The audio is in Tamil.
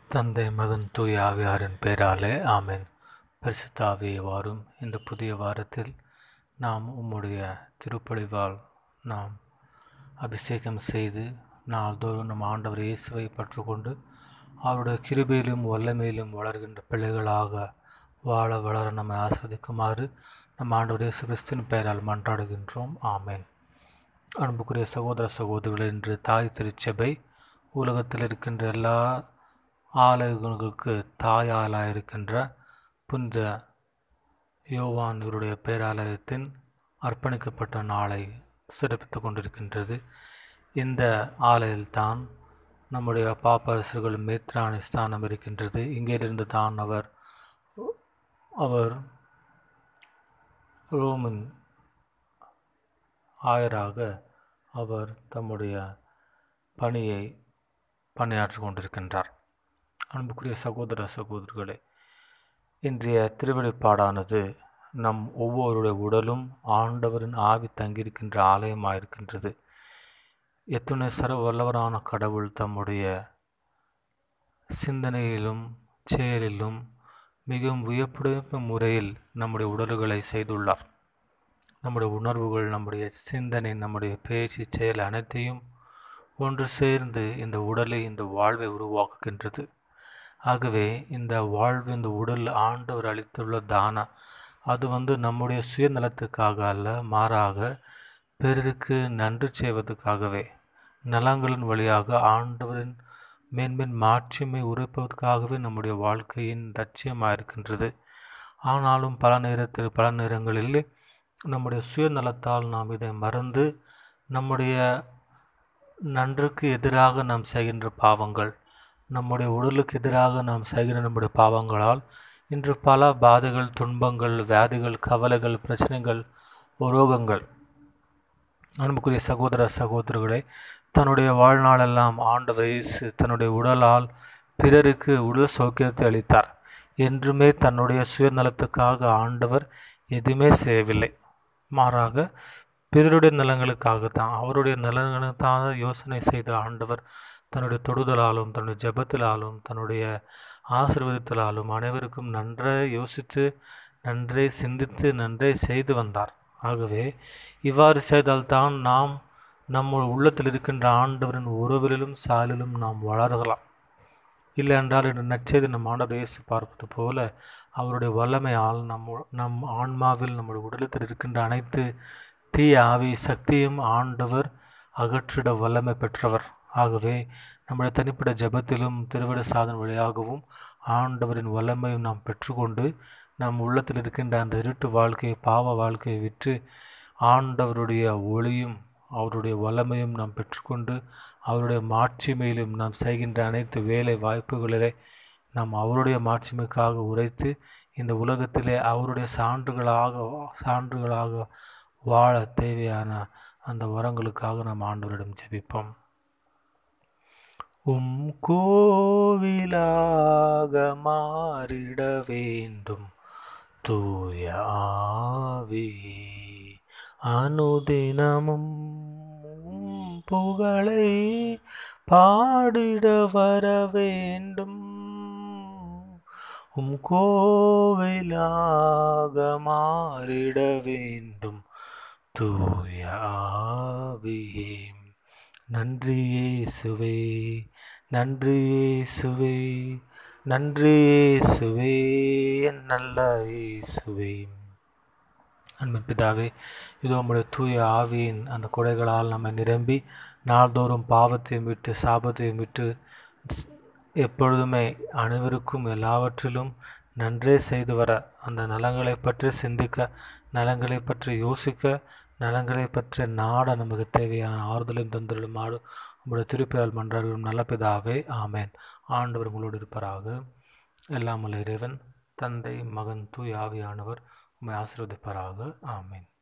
தந்தை மகன் தூய ஆவியாரின் பெயராலே ஆமென் பரிசுத்த ஆவியே வாரும் இந்த புதிய வாரத்தில் நாம் உம்முடைய திருப்பொழிவால் நாம் அபிஷேகம் செய்து நாள்தோறும் நம் ஆண்டவர் இயேசுவை பற்றுக்கொண்டு அவருடைய கிருபையிலும் வல்லமையிலும் வளர்கின்ற பிள்ளைகளாக வாழ வளர நம்மை ஆஸ்வதிக்குமாறு நம் ஆண்டவர் இயேசு கிறிஸ்துவின் பெயரால் மன்றாடுகின்றோம் ஆமென் அன்புக்குரிய சகோதர சகோதரிகள் இன்று தாய் திருச்சபை உலகத்தில் இருக்கின்ற எல்லா ஆலயங்களுக்கு தாயாலாக இருக்கின்ற புனித யோவான் இவருடைய பேராலயத்தின் அர்ப்பணிக்கப்பட்ட நாளை சிறப்பித்து கொண்டிருக்கின்றது இந்த ஆலயத்தில்தான் நம்முடைய பாப்பரசர்கள் மேத்ராணி ஸ்தானம் இருக்கின்றது இங்கிருந்து தான் அவர் அவர் ரோமன் ஆயராக அவர் தம்முடைய பணியை பணியாற்றி கொண்டிருக்கின்றார் அன்புக்குரிய சகோதர சகோதரிகளே இன்றைய திருவெளிப்பாடானது நம் ஒவ்வொருடைய உடலும் ஆண்டவரின் ஆவி தங்கியிருக்கின்ற ஆலயமாயிருக்கின்றது எத்துணை சர்வ வல்லவரான கடவுள் தம்முடைய சிந்தனையிலும் செயலிலும் மிகவும் வியப்புடைய முறையில் நம்முடைய உடல்களை செய்துள்ளார் நம்முடைய உணர்வுகள் நம்முடைய சிந்தனை நம்முடைய பேச்சு செயல் அனைத்தையும் ஒன்று சேர்ந்து இந்த உடலை இந்த வாழ்வை உருவாக்குகின்றது ஆகவே இந்த வாழ்வு இந்த உடல் ஆண்டவர் அளித்துள்ள தானம் அது வந்து நம்முடைய சுயநலத்துக்காக அல்ல மாறாக பிறருக்கு நன்றி செய்வதற்காகவே நலங்களின் வழியாக ஆண்டவரின் மேன்மேன் மாட்சிமை உரைப்பதற்காகவே நம்முடைய வாழ்க்கையின் லட்சியமாக இருக்கின்றது ஆனாலும் பல நேரத்தில் பல நேரங்களில் நம்முடைய சுயநலத்தால் நாம் இதை மறந்து நம்முடைய நன்றுக்கு எதிராக நாம் செய்கின்ற பாவங்கள் நம்முடைய உடலுக்கு எதிராக நாம் செய்கிற நம்முடைய பாவங்களால் இன்று பல பாதைகள் துன்பங்கள் வியாதிகள் கவலைகள் பிரச்சனைகள் ரோகங்கள் அன்புக்குரிய சகோதர சகோதரர்களே தன்னுடைய வாழ்நாளெல்லாம் ஆண்டவர் இயேசு தன்னுடைய உடலால் பிறருக்கு உடல் சௌக்கியத்தை அளித்தார் என்றுமே தன்னுடைய சுயநலத்துக்காக ஆண்டவர் எதுவுமே செய்யவில்லை மாறாக பிறருடைய நலங்களுக்காக தான் அவருடைய நலன்களுக்காக யோசனை செய்த ஆண்டவர் தன்னுடைய தொடுதலாலும் தன்னுடைய ஜபத்திலாலும் தன்னுடைய ஆசிர்வதித்தலாலும் அனைவருக்கும் நன்றே யோசித்து நன்றே சிந்தித்து நன்றே செய்து வந்தார் ஆகவே இவ்வாறு செய்தால்தான் நாம் நம்ம உள்ளத்தில் இருக்கின்ற ஆண்டவரின் உறவிலும் சாலிலும் நாம் வளரலாம் இல்லை என்றால் இன்று நச்செய்து நம் ஆண்டவர் இயேசு பார்ப்பது போல அவருடைய வல்லமையால் நம் நம் ஆன்மாவில் நம்முடைய உடலத்தில் இருக்கின்ற அனைத்து தீய ஆவி சக்தியும் ஆண்டவர் அகற்றிட வல்லமை பெற்றவர் ஆகவே நம்முடைய தனிப்பட்ட ஜபத்திலும் திருவிட சாதன வழியாகவும் ஆண்டவரின் வல்லமையும் நாம் பெற்றுக்கொண்டு நம் உள்ளத்தில் இருக்கின்ற அந்த இருட்டு வாழ்க்கையை பாவ வாழ்க்கையை விற்று ஆண்டவருடைய ஒளியும் அவருடைய வல்லமையும் நாம் பெற்றுக்கொண்டு அவருடைய மாட்சிமையிலும் நாம் செய்கின்ற அனைத்து வேலை வாய்ப்புகளிலே நாம் அவருடைய மாட்சிமைக்காக உரைத்து இந்த உலகத்திலே அவருடைய சான்றுகளாக சான்றுகளாக வாழ தேவையான அந்த வரங்களுக்காக நாம் ஆண்டவரிடம் ஜெபிப்போம் உம் கோவிலாக மாறிட வேண்டும் தூய ஆவியே அனுதினமும் புகழை பாடிட வர வேண்டும் உம் கோவிலாக மாறிட வேண்டும் தூய ஆவியே நன்றி இயேசுவே நன்றி இயேசுவே நன்றி இயேசுவே என் நல்ல இயேசுவே அன்பின் பிதாவே இதோ நம்முடைய தூய ஆவியின் அந்த கொடைகளால் நம்மை நிரம்பி நாள்தோறும் பாவத்தையும் விட்டு சாபத்தையும் விட்டு எப்பொழுதுமே அனைவருக்கும் எல்லாவற்றிலும் நன்றே செய்து வர அந்த நலங்களை பற்றி சிந்திக்க நலங்களை பற்றி யோசிக்க நலங்களை பற்றி நாட நமக்கு தேவையான ஆறுதலையும் தந்துள்ள ஆடு உங்களுடைய திருப்பியால் மன்றாடும் நல்ல பிதாவே ஆமேன் ஆண்டவர் உங்களோடு இருப்பராக எல்லாம் இறைவன் தந்தை மகன் தூய் ஆவியானவர் உண்மை ஆசீர்வதிப்பாராக ஆமேன்